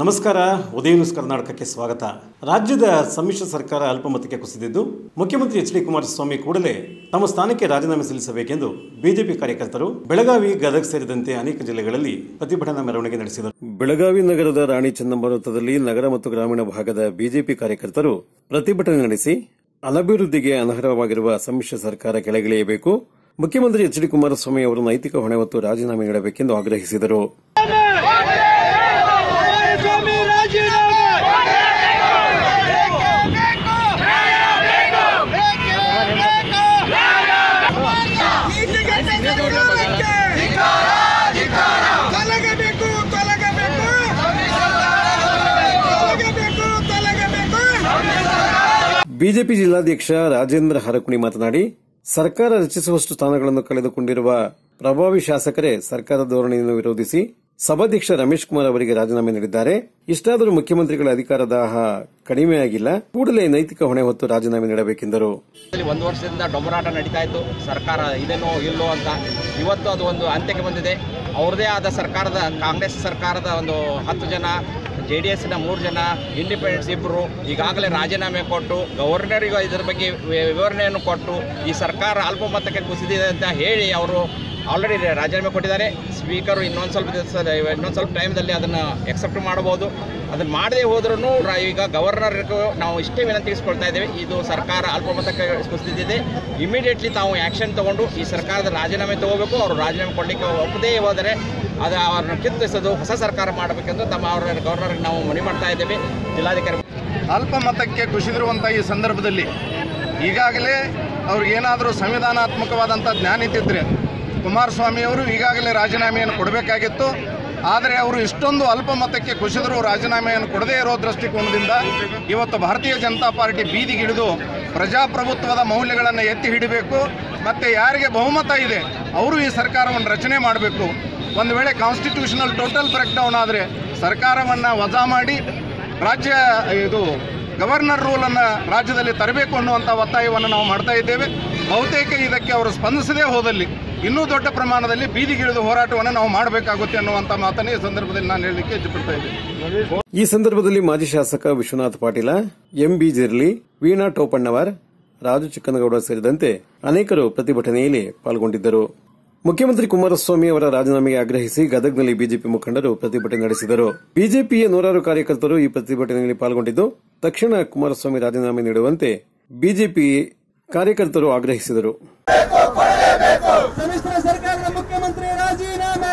ನಮಸ್ಕಾರ ಉದಯ ನ್ಯೂಸ್ ಕರ್ನಾಟಕಕ್ಕೆ ಸ್ವಾಗತ ರಾಜ್ಯದ ಸಮ್ಮಿಶ್ರ ಸರ್ಕಾರ ಅಲ್ಪಮತಕ್ಕೆ ಕುಸಿದಿದ್ದು ಮುಖ್ಯಮಂತ್ರಿ ಎಚ್ ಡಿ ಕುಮಾರಸ್ವಾಮಿ ಕೂಡಲೇ ತಮ್ಮ ಸ್ಥಾನಕ್ಕೆ ರಾಜೀನಾಮೆ ಸಲ್ಲಿಸಬೇಕೆಂದು ಬಿಜೆಪಿ ಕಾರ್ಯಕರ್ತರು ಬೆಳಗಾವಿ ಗದಗ ಸೇರಿದಂತೆ ಅನೇಕ ಜಿಲ್ಲೆಗಳಲ್ಲಿ ಪ್ರತಿಭಟನಾ ಮೆರವಣಿಗೆ ನಡೆಸಿದರು ಬೆಳಗಾವಿ ನಗರದ ರಾಣಿ ಚೆನ್ನಮ್ಮ ವೃತ್ತದಲ್ಲಿ ನಗರ ಮತ್ತು ಗ್ರಾಮೀಣ ಭಾಗದ ಬಿಜೆಪಿ ಕಾರ್ಯಕರ್ತರು ಪ್ರತಿಭಟನೆ ನಡೆಸಿ ಅನಭಿವೃದ್ಧಿಗೆ ಅನರ್ಹವಾಗಿರುವ ಸಮ್ಮಿಶ್ರ ಸರ್ಕಾರ ಕೆಳಗಿಳಿಯಬೇಕು ಮುಖ್ಯಮಂತ್ರಿ ಎಚ್ ಡಿ ಕುಮಾರಸ್ವಾಮಿ ಅವರು ನೈತಿಕ ಹೊಣೆ ಹೊತ್ತು ರಾಜೀನಾಮೆ ನೀಡಬೇಕೆಂದು ಆಗ್ರಹಿಸಿದರು ಸ್ವಾಮಿ ರಾಜೀನಾಮೆ ತೊಲಗಬೇಕು ತೊಲಗಬೇಕು ತೊಲಗಬೇಕು ತೊಲಗಬೇಕು ಬಿಜೆಪಿ ಜಿಲ್ಲಾಧ್ಯಕ್ಷ ರಾಜೇಂದ್ರ ಹರಕುಣಿ ಮಾತನಾಡಿ ಸರ್ಕಾರ ರಚಿಸುವಷ್ಟು ಸ್ಥಾನಗಳನ್ನು ಕಳೆದುಕೊಂಡಿರುವ ಪ್ರಭಾವಿ ಶಾಸಕರೇ ಸರ್ಕಾರದ ಧೋರಣೆಯನ್ನು ವಿರೋಧಿಸಿ ಸಭಾಧ್ಯಕ್ಷ ರಮೇಶ್ ಕುಮಾರ್ ಅವರಿಗೆ ರಾಜೀನಾಮೆ ನೀಡಿದ್ದಾರೆ ಇಷ್ಟಾದರೂ ಮುಖ್ಯಮಂತ್ರಿಗಳ ಅಧಿಕಾರ ದಾಹ ಕಡಿಮೆಯಾಗಿಲ್ಲ ಕೂಡಲೇ ನೈತಿಕ ಹೊಣೆ ಹೊತ್ತು ರಾಜೀನಾಮೆ ನೀಡಬೇಕೆಂದರು ಇಲ್ಲಿ ಒಂದು ವರ್ಷದಿಂದ ಡೊಂಬರಾಟ ನಡೀತಾ ಇತ್ತು ಸರ್ಕಾರ ಇದೇನೋ ಇಲ್ಲೋ ಅಂತ ಇವತ್ತು ಅದು ಒಂದು ಅಂತ್ಯಕ್ಕೆ ಬಂದಿದೆ ಅವ್ರದೇ ಆದ ಸರ್ಕಾರದ ಕಾಂಗ್ರೆಸ್ ಸರ್ಕಾರದ ಒಂದು ಹತ್ತು ಜನ ಜೆ ಡಿ ಎಸ್ನ ಮೂರು ಜನ ಇಂಡಿಪೆಂಡೆನ್ಸ್ ಇಬ್ಬರು ಈಗಾಗಲೇ ರಾಜೀನಾಮೆ ಕೊಟ್ಟು ಗವರ್ನರಿಗೂ ಇದರ ಬಗ್ಗೆ ವಿ- ವಿವರಣೆಯನ್ನು ಕೊಟ್ಟು ಈ ಸರ್ಕಾರ ಅಲ್ಪಮತಕ್ಕೆ ಕುಸಿದಿದೆ ಅಂತ ಹೇಳಿ ಅವರು ಆಲ್ರೆಡಿ ರಾಜೀನಾಮೆ ಕೊಟ್ಟಿದ್ದಾರೆ ಸ್ಪೀಕರು ಇನ್ನೊಂದು ಸ್ವಲ್ಪ ದಿವಸ ಇನ್ನೊಂದು ಸ್ವಲ್ಪ ಟೈಮ್ದಲ್ಲಿ ಅದನ್ನು ಎಕ್ಸೆಪ್ಟ್ ಮಾಡಬಹುದು ಅದನ್ನು ಮಾಡದೇ ಹೋದ್ರೂ ಈಗ ಗವರ್ನರ್ಗೂ ನಾವು ಇಷ್ಟೇ ವಿನಂತಿಸ್ಕೊಳ್ತಾ ಇದ್ದೇವೆ ಇದು ಸರ್ಕಾರ ಅಲ್ಪಮತಕ್ಕೆ ಕುಸಿದಿದೆ ಇಮಿಡಿಯೇಟ್ಲಿ ತಾವು ಆ್ಯಕ್ಷನ್ ತಗೊಂಡು ಈ ಸರ್ಕಾರದ ರಾಜೀನಾಮೆ ತಗೋಬೇಕು ಅವರು ರಾಜೀನಾಮೆ ಕೊಡಲಿಕ್ಕೆ ಒಪ್ಪದೇ ಹೋದರೆ ಅದು ಅವರನ್ನು ಕಿತ್ತಿಸೋದು ಹೊಸ ಸರ್ಕಾರ ಮಾಡಬೇಕೆಂದು ತಮ್ಮ ಅವರ ಗವರ್ನರ್ಗೆ ನಾವು ಮನವಿ ಮಾಡ್ತಾ ಇದ್ದೇವೆ ಜಿಲ್ಲಾಧಿಕಾರಿ ಅಲ್ಪಮತಕ್ಕೆ ಕುಸಿದಿರುವಂಥ ಈ ಸಂದರ್ಭದಲ್ಲಿ ಈಗಾಗಲೇ ಅವ್ರಿಗೇನಾದರೂ ಸಂವಿಧಾನಾತ್ಮಕವಾದಂಥ ಜ್ಞಾನ ಇದ್ದಿದ್ರೆ ಕುಮಾರಸ್ವಾಮಿಯವರು ಈಗಾಗಲೇ ರಾಜೀನಾಮೆಯನ್ನು ಕೊಡಬೇಕಾಗಿತ್ತು ಆದರೆ ಅವರು ಇಷ್ಟೊಂದು ಅಲ್ಪಮತಕ್ಕೆ ಕುಸಿದರೂ ರಾಜೀನಾಮೆಯನ್ನು ಕೊಡದೇ ಇರೋ ದೃಷ್ಟಿಕೋನದಿಂದ ಇವತ್ತು ಭಾರತೀಯ ಜನತಾ ಪಾರ್ಟಿ ಬೀದಿಗಿಳಿದು ಪ್ರಜಾಪ್ರಭುತ್ವದ ಮೌಲ್ಯಗಳನ್ನು ಎತ್ತಿ ಹಿಡಿಬೇಕು ಮತ್ತು ಯಾರಿಗೆ ಬಹುಮತ ಇದೆ ಅವರು ಈ ಸರ್ಕಾರವನ್ನು ರಚನೆ ಮಾಡಬೇಕು ಒಂದು ವೇಳೆ ಕಾನ್ಸ್ಟಿಟ್ಯೂಷನಲ್ ಟೋಟಲ್ ಬ್ರೇಕ್ ಡೌನ್ ಆದರೆ ಸರ್ಕಾರವನ್ನು ವಜಾ ಮಾಡಿ ರಾಜ್ಯ ಇದು ಗವರ್ನರ್ ರೂಲನ್ನು ರಾಜ್ಯದಲ್ಲಿ ತರಬೇಕು ಅನ್ನುವಂಥ ಒತ್ತಾಯವನ್ನು ನಾವು ಮಾಡ್ತಾ ಇದ್ದೇವೆ ಬಹುತೇಕ ಇದಕ್ಕೆ ಅವರು ಸ್ಪಂದಿಸದೇ ಹೋದಲ್ಲಿ ಇನ್ನೂ ದೊಡ್ಡ ಪ್ರಮಾಣದಲ್ಲಿ ಬೀದಿಗಿಳಿದು ಹೋರಾಟವನ್ನು ನಾವು ಮಾಡಬೇಕಾಗುತ್ತೆ ಅನ್ನುವಂಥ ಮಾತನ್ನೇ ಈ ಸಂದರ್ಭದಲ್ಲಿ ನಾನು ಹೇಳಲಿಕ್ಕೆ ಇಷ್ಟಪಡ್ತಾ ಇದ್ದೇನೆ ಈ ಸಂದರ್ಭದಲ್ಲಿ ಮಾಜಿ ಶಾಸಕ ವಿಶ್ವನಾಥ್ ಪಾಟೀಲ ಎಂಬಿ ಜಿರ್ಲಿ ವೀಣಾ ಟೋಪಣ್ಣವರ್ ರಾಜು ಚಿಕ್ಕನಗೌಡ ಸೇರಿದಂತೆ ಅನೇಕರು ಪ್ರತಿಭಟನೆಯಲ್ಲಿ ಪಾಲ್ಗೊಂಡಿದ್ದರು ಮುಖ್ಯಮಂತ್ರಿ ಕುಮಾರಸ್ವಾಮಿ ಅವರ ರಾಜೀನಾಮೆಗೆ ಆಗ್ರಹಿಸಿ ಗದಗ್ನಲ್ಲಿ ಬಿಜೆಪಿ ಮುಖಂಡರು ಪ್ರತಿಭಟನೆ ನಡೆಸಿದರು ಬಿಜೆಪಿಯ ನೂರಾರು ಕಾರ್ಯಕರ್ತರು ಈ ಪ್ರತಿಭಟನೆಯಲ್ಲಿ ಪಾಲ್ಗೊಂಡಿದ್ದು ತಕ್ಷಣ ಕುಮಾರಸ್ವಾಮಿ ರಾಜೀನಾಮೆ ನೀಡುವಂತೆ ಬಿಜೆಪಿ ಕಾರ್ಯಕರ್ತರು ಆಗ್ರಹಿಸಿದರು ಸಮ್ಮಿಶ್ರ ಸರ್ಕಾರದ ಮುಖ್ಯಮಂತ್ರಿ ರಾಜೀನಾಮೆ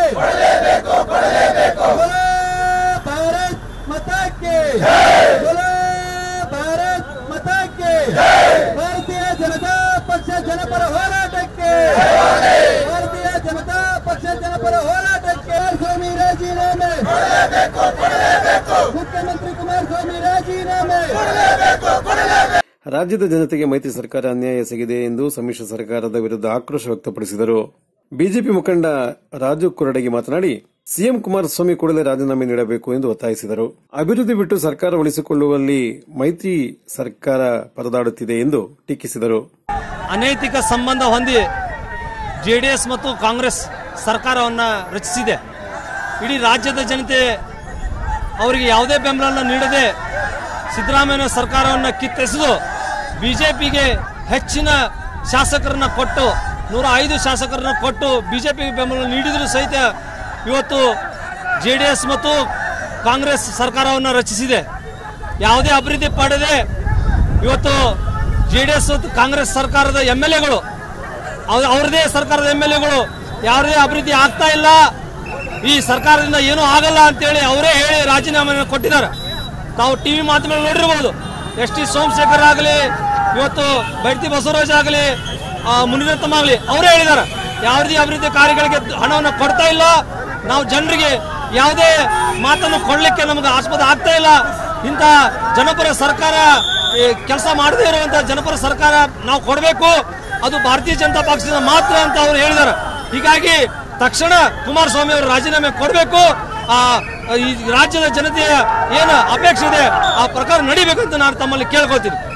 बोलो ಭಾರತ್ ಮತಕ್ಕೆ बोलो ಭಾರತ್ ಮತಕ್ಕೆ ಭಾರತೀಯ ಜನತಾ ಪಕ್ಷ ಜನಪರ ಹೋರಾಟಕ್ಕೆ ಭಾರತೀಯ ಜನತಾ ಪಕ್ಷ ಜನಪರ ಹೋರಾಟಕ್ಕೆ ಸ್ವಾಮಿ ರಾಜೀನಾಮೆ ಮುಖ್ಯಮಂತ್ರಿ ಕುಮಾರಸ್ವಾಮಿ ರಾಜೀನಾಮೆ ರಾಜ್ಯದ ಜನತೆಗೆ ಮೈತ್ರಿ ಸರ್ಕಾರ ಅನ್ಯಾಯ ಎಸಗಿದೆ ಎಂದು ಸಮ್ಮಿಶ್ರ ಸರ್ಕಾರದ ವಿರುದ್ಧ ಆಕ್ರೋಶ ವ್ಯಕ್ತಪಡಿಸಿದರು ಬಿಜೆಪಿ ಮುಖಂಡ ರಾಜು ಕುರಡಗಿ ಮಾತನಾಡಿ ಸಿಎಂ ಕುಮಾರಸ್ವಾಮಿ ಕೂಡಲೇ ರಾಜೀನಾಮೆ ನೀಡಬೇಕು ಎಂದು ಒತ್ತಾಯಿಸಿದರು ಅಭಿವೃದ್ಧಿ ಬಿಟ್ಟು ಸರ್ಕಾರ ಉಳಿಸಿಕೊಳ್ಳುವಲ್ಲಿ ಮೈತ್ರಿ ಸರ್ಕಾರ ಪರದಾಡುತ್ತಿದೆ ಎಂದು ಟೀಕಿಸಿದರು ಅನೈತಿಕ ಸಂಬಂಧ ಹೊಂದಿ ಜೆ ಡಿ ಎಸ್ ಮತ್ತು ಕಾಂಗ್ರೆಸ್ ಸರ್ಕಾರವನ್ನು ರಚಿಸಿದೆ ಇಡೀ ರಾಜ್ಯದ ಜನತೆ ಅವರಿಗೆ ಯಾವುದೇ ಬೆಂಬಲವನ್ನು ನೀಡದೆ ಸಿದ್ದರಾಮಯ್ಯ ಸರ್ಕಾರವನ್ನು ಕಿತ್ತೆಸೆದು ಬಿಜೆಪಿಗೆ ಹೆಚ್ಚಿನ ಶಾಸಕರನ್ನ ಕೊಟ್ಟು ನೂರ ಐದು ಶಾಸಕರನ್ನ ಕೊಟ್ಟು ಬಿಜೆಪಿಗೆ ಬೆಂಬಲ ನೀಡಿದರೂ ಸಹಿತ ಇವತ್ತು ಜೆ ಡಿ ಎಸ್ ಮತ್ತು ಕಾಂಗ್ರೆಸ್ ಸರ್ಕಾರವನ್ನು ರಚಿಸಿದೆ ಯಾವುದೇ ಅಭಿವೃದ್ಧಿ ಪಡೆದೆ ಇವತ್ತು ಜೆ ಡಿ ಎಸ್ ಮತ್ತು ಕಾಂಗ್ರೆಸ್ ಸರ್ಕಾರದ ಎಮ್ ಎಲ್ ಎಗಳು ಅವರದೇ ಸರ್ಕಾರದ ಎಮ್ ಎಲ್ ಎಗಳು ಯಾವುದೇ ಅಭಿವೃದ್ಧಿ ಆಗ್ತಾ ಇಲ್ಲ ಈ ಸರ್ಕಾರದಿಂದ ಏನೂ ಆಗಲ್ಲ ಅಂತೇಳಿ ಅವರೇ ಹೇಳಿ ರಾಜೀನಾಮೆಯನ್ನು ಕೊಟ್ಟಿದ್ದಾರೆ ತಾವು ಟಿವಿ ಮಾಧ್ಯಮದಲ್ಲಿ ನೋಡಿರ್ಬೋದು ಎಸ್ ಟಿ ಸೋಮಶೇಖರ್ ಆಗಲಿ ಇವತ್ತು ಬೈತಿ ಬಸವರಾಜ್ ಆಗಲಿ ಮುನಿರತ್ನಂ ಆಗಲಿ ಅವರೇ ಹೇಳಿದ್ದಾರೆ ಯಾವುದೇ ಅಭಿವೃದ್ಧಿ ಕಾರ್ಯಗಳಿಗೆ ಹಣವನ್ನು ಕೊಡ್ತಾ ಇಲ್ಲ ನಾವು ಜನರಿಗೆ ಯಾವುದೇ ಮಾತನ್ನು ಕೊಡಲಿಕ್ಕೆ ನಮಗೆ ಆಸ್ಪದ ಆಗ್ತಾ ಇಲ್ಲ ಇಂಥ ಜನಪರ ಸರ್ಕಾರ ಕೆಲಸ ಮಾಡದೇ ಇರುವಂತಹ ಜನಪರ ಸರ್ಕಾರ ನಾವು ಕೊಡಬೇಕು ಅದು ಭಾರತೀಯ ಜನತಾ ಪಕ್ಷದಿಂದ ಮಾತ್ರ ಅಂತ ಅವರು ಹೇಳಿದ್ದಾರೆ ಹೀಗಾಗಿ ತಕ್ಷಣ ಕುಮಾರಸ್ವಾಮಿ ಅವರು ರಾಜೀನಾಮೆ ಕೊಡಬೇಕು ಆ ಈ ರಾಜ್ಯದ ಜನತೆಯ ಏನು ಅಪೇಕ್ಷೆ ಇದೆ ಆ ಪ್ರಕಾರ ನಡಿಬೇಕಂತ ನಾನು ತಮ್ಮಲ್ಲಿ ಕೇಳ್ಕೊತೀನಿ